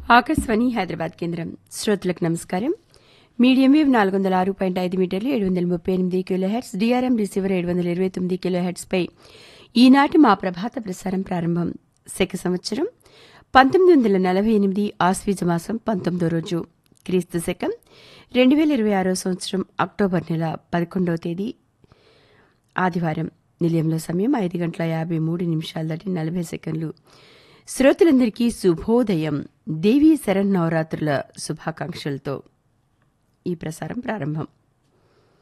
ఆకాశవాణి హైదరాబాద్ కేంద్రం శ్రోతలకు నమస్కారం మీడియం వేవ్ నాలుగు వందల ఆరు పాయింట్ ఐదు మీటర్లు ఏడు వందల ముప్పై ఎనిమిది కిలో హెడ్స్ డిఆర్ఎం రిసీవర్ ఏడు వందల ఇరవై తొమ్మిది కిలో హెడ్స్ పై ఈనాటి మా ప్రభాత ప్రసారం ప్రారంభం శక సంవత్సరం పంతొమ్మిది వందల నలభై ఎనిమిది ఆశ్వీజ మాసం పంతొమ్మిదో రోజు క్రీస్తు శకం రెండు వేల ఇరవై ఆరో సంవత్సరం అక్టోబర్ నెల పదకొండవ తేదీ ఆదివారం నిలయంలో సమయం ఐదు గంటల యాభై మూడు నిమిషాల దాటి నలభై సెకండ్లు శ్రోతలందరికీ శుభోదయం దేవీ శరన్నవరాత్రుల శుభాకాంక్షలతో ఈ ప్రసారం ప్రారంభం